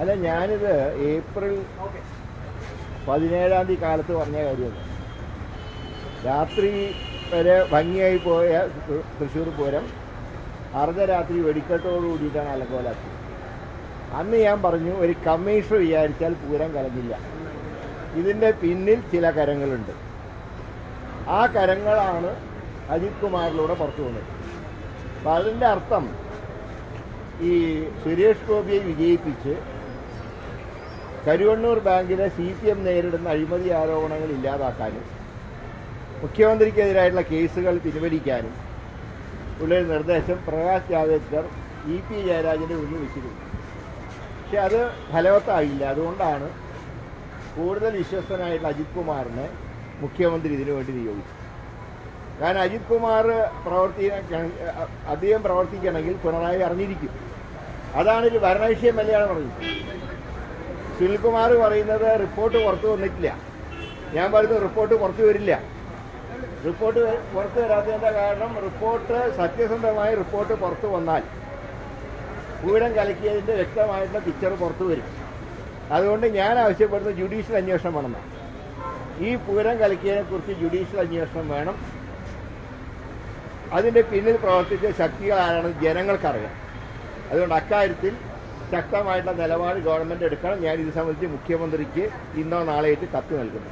അല്ല ഞാനിത് ഏപ്രിൽ പതിനേഴാം തീയതി കാലത്ത് പറഞ്ഞ കാര്യമാണ് രാത്രി വരെ ഭംഗിയായി പോയ തൃ- തൃശ്ശൂർ പൂരം അർദ്ധരാത്രി വെടിക്കെട്ടോട് കൂടിയിട്ടാണ് അലങ്കോലാക്കി അന്ന് ഞാൻ പറഞ്ഞു ഒരു കമ്മീഷൻ വിചാരിച്ചാൽ പൂരം കലങ്ങില്ല ഇതിൻ്റെ പിന്നിൽ ചില കരങ്ങളുണ്ട് ആ കരങ്ങളാണ് അജിത് കുമാറിലൂടെ പുറത്തു വന്നത് അപ്പം അതിൻ്റെ അർത്ഥം ഈ സുരേഷ് ഗോപിയെ വിജയിപ്പിച്ച് കരുവണ്ണൂർ ബാങ്കിലെ സി പി എം നേരിടുന്ന അഴിമതി ആരോപണങ്ങൾ ഇല്ലാതാക്കാനും മുഖ്യമന്ത്രിക്കെതിരായിട്ടുള്ള കേസുകൾ പിൻവലിക്കാനും ഉള്ള ഒരു നിർദ്ദേശം പ്രകാശ് ജാവ്ദേക്കർ ഇ പി ജയരാജൻ്റെ മുന്നിൽ വെച്ചിരുന്നു പക്ഷെ അത് ഫലവത്തായില്ല അതുകൊണ്ടാണ് കൂടുതൽ വിശ്വസ്തനായിട്ടുള്ള അജിത് കുമാറിനെ മുഖ്യമന്ത്രി ഇതിനു വേണ്ടി നിയോഗിച്ചത് കാരണം അജിത് കുമാർ പ്രവർത്തിക്കാൻ അധികം പ്രവർത്തിക്കണമെങ്കിൽ പിണറായി അറിഞ്ഞിരിക്കും അതാണ് ഒരു ഭരണവിഷയം അല്ലയാണ് പറഞ്ഞത് സുനിൽകുമാർ പറയുന്നത് റിപ്പോർട്ട് പുറത്തു വന്നിട്ടില്ല ഞാൻ പറയുന്നത് റിപ്പോർട്ട് പുറത്തു വരില്ല റിപ്പോർട്ട് വ- പുറത്തു വരാത്തതിൻ്റെ കാരണം റിപ്പോർട്ട് സത്യസന്ധമായ റിപ്പോർട്ട് പുറത്തു വന്നാൽ പൂരം കലക്കിയതിൻ്റെ വ്യക്തമായിട്ടുള്ള പിക്ചർ പുറത്തു വരും അതുകൊണ്ട് ഞാൻ ആവശ്യപ്പെടുന്നത് ജുഡീഷ്യൽ അന്വേഷണം വേണമെന്നാണ് ഈ പൂരം കലക്കിയതിനെ കുറിച്ച് ജുഡീഷ്യൽ അന്വേഷണം വേണം അതിൻ്റെ പിന്നിൽ പ്രവർത്തിച്ച ശക്തികൾ ആരാണെന്ന് ജനങ്ങൾക്കറിയാം അതുകൊണ്ട് അക്കാര്യത്തിൽ ശക്തമായിട്ടുള്ള നിലപാട് ഗവൺമെൻറ് എടുക്കണം ഞാൻ ഇത് സംബന്ധിച്ച് മുഖ്യമന്ത്രിക്ക് ഇന്നോ നാളെയായിട്ട് കത്ത് നൽകുന്നു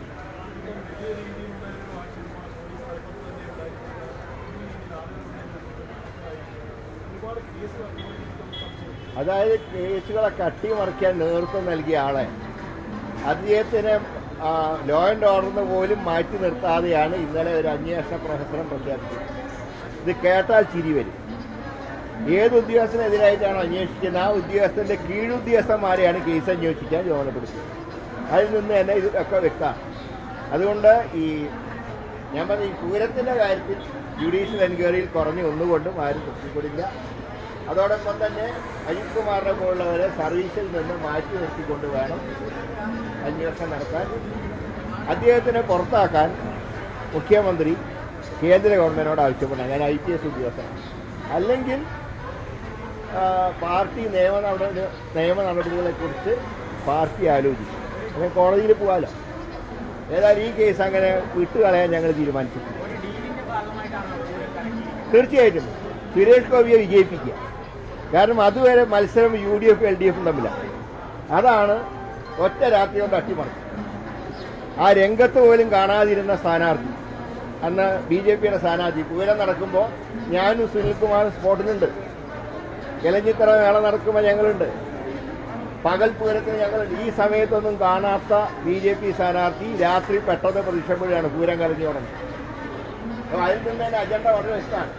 അതായത് കേസുകളൊക്കെ അട്ടിമറിക്കാൻ നേതൃത്വം നൽകിയ ആളെ അദ്ദേഹത്തിന് ലോ ആൻഡ് ഓർഡറിന് പോലും മാറ്റി നിർത്താതെയാണ് ഇന്നലെ ഒരു അന്വേഷണ പ്രഹസനം പ്രഖ്യാപിച്ചത് ഇത് കേട്ടാൽ ചിരി വരും ഏത് ഉദ്യോഗസ്ഥനെതിരായിട്ടാണ് അന്വേഷിക്കുന്നത് ആ ഉദ്യോഗസ്ഥന്റെ കീഴുദ്യോഗസ്ഥന്മാരെയാണ് കേസ് അന്വേഷിക്കാൻ ചുമതലപ്പെടുത്തിയത് അതിൽ നിന്ന് തന്നെ ഇത് ഒക്കെ വ്യക്തമാണ് അതുകൊണ്ട് ഈ ഞാൻ പറഞ്ഞ ഈ പൂരത്തിന്റെ കാര്യത്തിൽ ജുഡീഷ്യൽ എൻക്വയറിയിൽ കുറഞ്ഞ് ഒന്നുകൊണ്ടും ആരും തൃപ്തിപ്പെടില്ല അതോടൊപ്പം തന്നെ അജിത് കുമാറിനെ പോലുള്ളവരെ സർവീസിൽ നിന്ന് മാറ്റി നിർത്തിക്കൊണ്ട് വേണം അന്വേഷണം നടത്താൻ അദ്ദേഹത്തിനെ പുറത്താക്കാൻ മുഖ്യമന്ത്രി കേന്ദ്ര ഗവൺമെന്റിനോട് ആവശ്യപ്പെടണം ഞാൻ ഐ പി എസ് ഉദ്യോഗസ്ഥനാണ് അല്ലെങ്കിൽ ആ, പാർട്ടി നിയമ നടപടി നിയമ നടപടികളെക്കുറിച്ച് പാർട്ടി ആലോചിക്കും അങ്ങനെ കോടതിയിൽ പോകാമല്ലോ ഏതായാലും ഈ കേസ് അങ്ങനെ വിട്ടുകളയാൻ ഞങ്ങൾ തീരുമാനിച്ചിട്ടുണ്ട് തീർച്ചയായിട്ടും സുരേഷ് ഗോപിയെ വിജയിപ്പിക്കുക കാരണം അതുവരെ മത്സരം U D F L D എഫും തമ്മിലാണ് അതാണ് ഒറ്റ രാത്രി കൊണ്ട് അട്ടിമറിച്ചത് ആ രംഗത്ത് പോലും കാണാതിരുന്ന സ്ഥാനാർത്ഥി അന്ന് ബി ജെ പിയുടെ സ്ഥാനാർത്ഥി പൂരം നടക്കുമ്പോൾ ഞാനും സുനിൽകുമാറും സ്പോട്ടിലുണ്ട് ഇലഞ്ഞിത്തറ മേള നടക്കുമ്പോൾ ഞങ്ങളുണ്ട് പകൽ പൂരത്തിന് ഞങ്ങളുണ്ട് ഈ സമയത്തൊന്നും കാണാത്ത ബി ജെ പി സ്ഥാനാർത്ഥി രാത്രി പെട്ടെന്ന് പ്രതീക്ഷപ്പെടുകയാണ് പൂരം കലഞ്ഞു തുടങ്ങി അപ്പോൾ അതിൽ നിന്ന് തന്നെ അജണ്ട വളരെ വ്യക്തമാണ്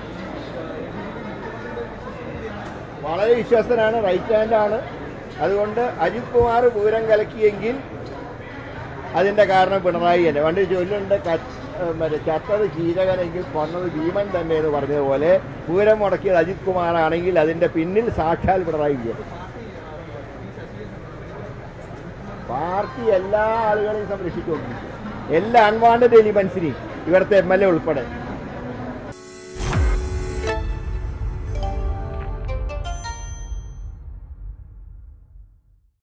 വളരെ വിശ്വസ്തനാണ് റൈറ്റ് ഹാൻഡ് ആണ് അതുകൊണ്ട് അജിത് കുമാർ പൂരം കലക്കിയെങ്കിൽ അതിന്റെ കാരണം പിണറായി തന്നെ പണ്ട് ചൊല്ലുണ്ട് ക- ഏഹ് മറ്റേ ചത്തത് ചീരകനെങ്കിൽ കൊന്നത് ഭീമൻ തന്നെ എന്ന് പറഞ്ഞതുപോലെ പൂരം മുടക്കിയത് അജിത് കുമാറാണെങ്കിൽ അതിന്റെ പിന്നിൽ സാക്ഷാൽ പിണറായി വിജയൻ പാർട്ടി എല്ലാ ആളുകളെയും സംരക്ഷിച്ചുകൊണ്ടിരിക്കും എല്ലാ അൺവാണ്ടഡ് എലിമെന്റ്സിനെയും ഇവിടുത്തെ എം എൽ എ ഉൾപ്പെടെ